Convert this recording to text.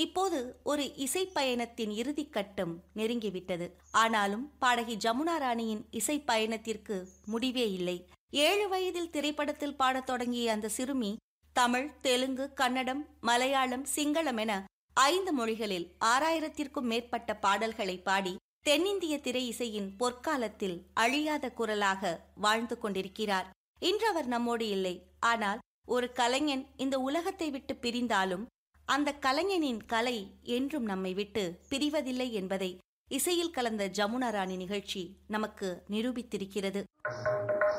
இப்போது ஒரு இசை பயணத்தின் இறுதிக் கட்டம் நெருங்கிவிட்டது ஆனாலும் பாடகி ஜமுனா ராணியின் இசை பயணத்திற்கு முடிவே இல்லை ஏழு வயதில் திரைப்படத்தில் பாடத் தொடங்கிய அந்த சிறுமி தமிழ் தெலுங்கு கன்னடம் மலையாளம் சிங்களம் என ஐந்து மொழிகளில் ஆறாயிரத்திற்கும் மேற்பட்ட பாடல்களை பாடி தென்னிந்திய திரை இசையின் பொற்காலத்தில் அழியாத குரலாக வாழ்ந்து கொண்டிருக்கிறார் இன்று அவர் நம்மோடு இல்லை ஆனால் ஒரு கலைஞன் இந்த உலகத்தை விட்டு பிரிந்தாலும் அந்த கலைஞனின் கலை என்றும் நம்மை விட்டு பிரிவதில்லை என்பதை இசையில் கலந்த ஜமுனா ராணி நிகழ்ச்சி நமக்கு நிரூபித்திருக்கிறது